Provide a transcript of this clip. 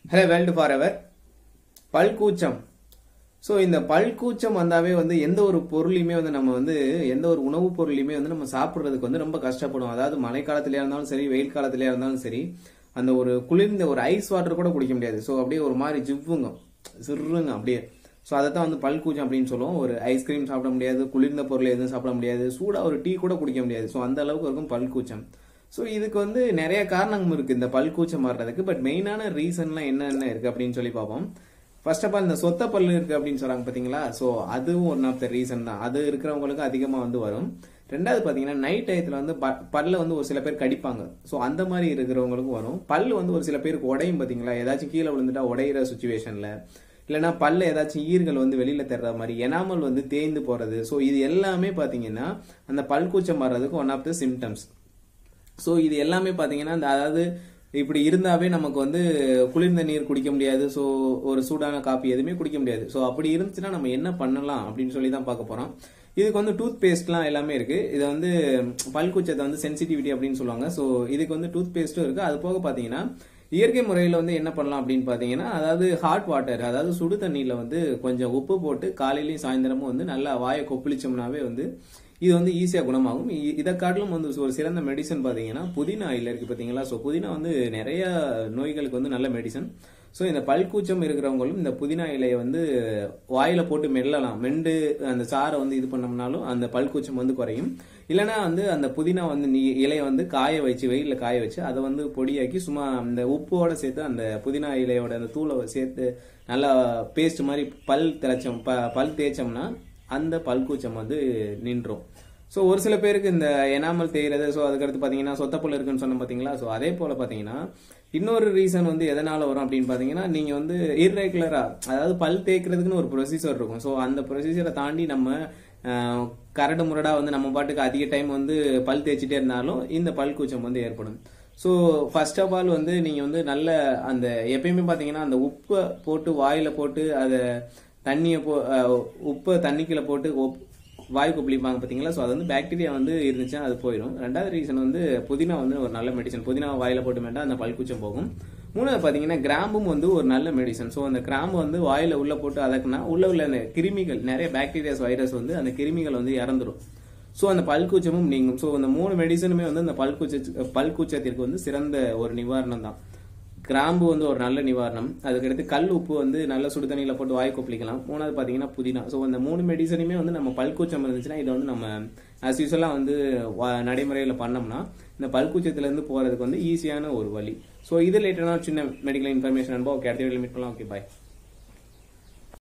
hello world for ever பல்கூச்சம் so இந்த பல்கூச்சம் வந்தாவே வந்து எந்த ஒரு பொருளையுமே வந்து நம்ம வந்து எந்த ஒரு உணவுப் பொருளையுமே வந்து நம்ம சாப்பிட்றதுக்கு வந்து ரொம்ப கஷ்டப்படும் அதாவது மழை காலத்திலேயே இருந்தாலும் சரி வெயில் காலத்திலேயே இருந்தாலும் சரி அந்த ஒரு குளிர்ந்த ஒரு ஐஸ் வாட்டர் கூட குடிக்க முடியாது ஸோ அப்படியே ஒரு மாதிரி ஜிவ்வுங்க சிறுங்க அப்படியே ஸோ அதை தான் வந்து பல்கூச்சம் அப்படின்னு சொல்லுவோம் ஒரு ஐஸ்கிரீம் சாப்பிட முடியாது குளிர்ந்த பொருள் எதுவும் சாப்பிட முடியாது சூடாக ஒரு டீ கூட குடிக்க முடியாது ஸோ அந்த அளவுக்கு இருக்கும் பல்கூச்சம் ஸோ இதுக்கு வந்து நிறைய காரணம் இருக்கு இந்த பல்கூச்சம் வர்றதுக்கு பட் மெயினான ரீசன்லாம் என்னென்ன இருக்கு அப்படின்னு சொல்லி பார்ப்போம் ஃபர்ஸ்ட் ஆஃப் ஆல் இந்த சொத்த பல்லு இருக்கு அப்படின்னு சொல்றாங்க பாத்தீங்களா ஸோ அதுவும் ஒன் ஆஃப் த ரீசன் தான் அது இருக்கிறவங்களுக்கு அதிகமாக வந்து வரும் ரெண்டாவது பாத்தீங்கன்னா நைட் டயத்துல வந்து ப- பல்ல வந்து ஒரு சில பேர் கடிப்பாங்க ஸோ அந்த மாதிரி இருக்கிறவங்களுக்கும் வரும் பல்லு வந்து ஒரு சில பேருக்கு உடையும் பாத்தீங்களா ஏதாச்சும் கீழே விழுந்துட்டா உடையிற சுச்சுவேஷன்ல இல்லைன்னா பல்ல ஏதாச்சும் ஈர்கள் வந்து வெளியில தர்ற மாதிரி எனாமல் வந்து தேய்ந்து போறது ஸோ இது எல்லாமே பாத்தீங்கன்னா அந்த பல்கூச்சம் வர்றதுக்கு one of the symptoms so இது எல்லாமே பார்த்தீங்கன்னா இந்த அதாவது இப்படி இருந்தாவே நமக்கு வந்து குளிர்ந்த நீர் குடிக்க முடியாது ஸோ ஒரு சூடான காப்பி எதுவுமே குடிக்க முடியாது ஸோ அப்படி இருந்துச்சுன்னா நம்ம என்ன பண்ணலாம் அப்படின்னு சொல்லி தான் பார்க்க போறோம் இதுக்கு வந்து டூத் பேஸ்ட்லாம் எல்லாமே இருக்கு இது வந்து பல்குச்சத்தை வந்து சென்சிட்டிவிட்டி அப்படின்னு சொல்லுவாங்க ஸோ இதுக்கு வந்து டூத் பேஸ்ட்டும் இருக்கு அது போக பார்த்தீங்கன்னா இயற்கை முறையில் வந்து என்ன பண்ணலாம் அப்படின்னு பார்த்தீங்கன்னா அதாவது ஹாட் வாட்டர் அதாவது சுடு தண்ணியில் வந்து கொஞ்சம் உப்பு போட்டு காலையிலையும் சாயந்தரமும் வந்து நல்லா வாயை கொப்பளிச்சோம்னாவே வந்து இது வந்து ஈஸியாக குணமாகும் இ- இதை காட்டிலும் வந்து ஒரு சிறந்த மெடிசன் பார்த்தீங்கன்னா புதினா இலை இருக்கு பார்த்தீங்களா ஸோ புதினா வந்து நிறைய நோய்களுக்கு வந்து நல்ல மெடிசன் ஸோ இந்த பல்கூச்சம் இருக்கிறவங்களும் இந்த புதினா இலையை வந்து வாயில போட்டு மெல்லலாம் மெண்டு அந்த சாரை வந்து இது பண்ணோம்னாலும் அந்த பல்கூச்சம் வந்து குறையும் இல்லைன்னா வந்து அந்த புதினா வந்து நீ இலையை வந்து காய வச்சு வெயில்ல காய வச்சு அதை வந்து பொடியாக்கி சும்மா அந்த உப்போட சேர்த்து அந்த புதினா இலையோட அந்த தூளை சேர்த்து நல்லா பேஸ்ட் மாதிரி பல் திளைச்சோம் ப- பல் தேய்ச்சோம்னா அந்த பல்கூச்சம் வந்து நின்றும் ஸோ ஒரு சில பேருக்கு இந்த எனாமல் தேய்றது ஸோ அதுக்கடுத்து பார்த்தீங்கன்னா சொத்தப்பல் இருக்குன்னு சொன்னோம் பார்த்தீங்களா ஸோ அதே போல் பார்த்தீங்கன்னா இன்னொரு ரீசன் வந்து எதனால வரும் அப்படின்னு பார்த்தீங்கன்னா நீங்கள் வந்து இர்ரெகுலரா அதாவது பல் தேய்க்கிறதுக்குன்னு ஒரு ப்ரொசீஜர் இருக்கும் ஸோ அந்த ப்ரொசீஜரை தாண்டி நம்ம ஆஹ், கரடு முரடா வந்து நம்ம பாட்டுக்கு அதிக டைம் வந்து பல் தேய்ச்சிட்டே இருந்தாலும் இந்த பல் கூச்சம் வந்து ஏற்படும் ஸோ ஃபர்ஸ்ட் ஆஃப் ஆல் வந்து நீங்கள் வந்து நல்ல அந்த எப்பயுமே பார்த்தீங்கன்னா அந்த உப்பை போட்டு வாயில் போட்டு அதை தண்ணியை போ அஹ் உப்பை தண்ணிக்குள்ள போட்டு ஒப்- வாய் கொப்பளிப்பாங்க பார்த்தீங்களா ஸோ அது வந்து பாக்டீரியா வந்து இருந்துச்சுன்னா அது போயிடும் ரெண்டாவது ரீசன் வந்து புதினா வந்து ஒரு நல்ல மெடிசன் புதினா வாயில போட்டு மேட்டா அந்த பல்குச்சம் போகும் மூணாவது பார்த்தீங்கன்னா கிராம்பும் வந்து ஒரு நல்ல மெடிசன் ஸோ அந்த கிராம்பு வந்து வாயில உள்ள போட்டு அதக்குனா உள்ள உள்ள அந்த கிருமிகள் நிறைய பாக்டீரியாஸ் வைரஸ் வந்து அந்த கிருமிகள் வந்து இறந்துரும் ஸோ அந்த பல்கூச்சமும் நீங்கும் ஸோ அந்த மூணு மெடிசனுமே வந்து அந்த பல்கூச்ச பல்கூச்சத்திற்கு வந்து சிறந்த ஒரு நிவாரணம் தான் கிராம்பு வந்து ஒரு நல்ல நிவாரணம் அதுக்கடுத்து கல் உப்பு வந்து நல்ல சுடு தண்ணியில போட்டு வாய் கொப்பளிக்கலாம் மூணாவது பாத்தீங்கன்னா புதினா ஸோ அந்த மூணு மெடிசனுமே வந்து நம்ம பல்கூச்சம் இருந்துச்சுன்னா இதை வந்து நம்ம ஆஸ் யூஸ்வலாக வந்து வ- நடைமுறையில பண்ணோம்னா இந்த பல்கூச்சத்துல இருந்து போறதுக்கு வந்து ஈஸியான ஒரு வழி ஸோ இது ரிலேட்டடான சின்ன மெடிக்கல் இன்ஃபர்மேஷன் அனுபவம் ஓகே அடுத்த வீடியோ மீட் பண்ணலாம் ஓகே பாய்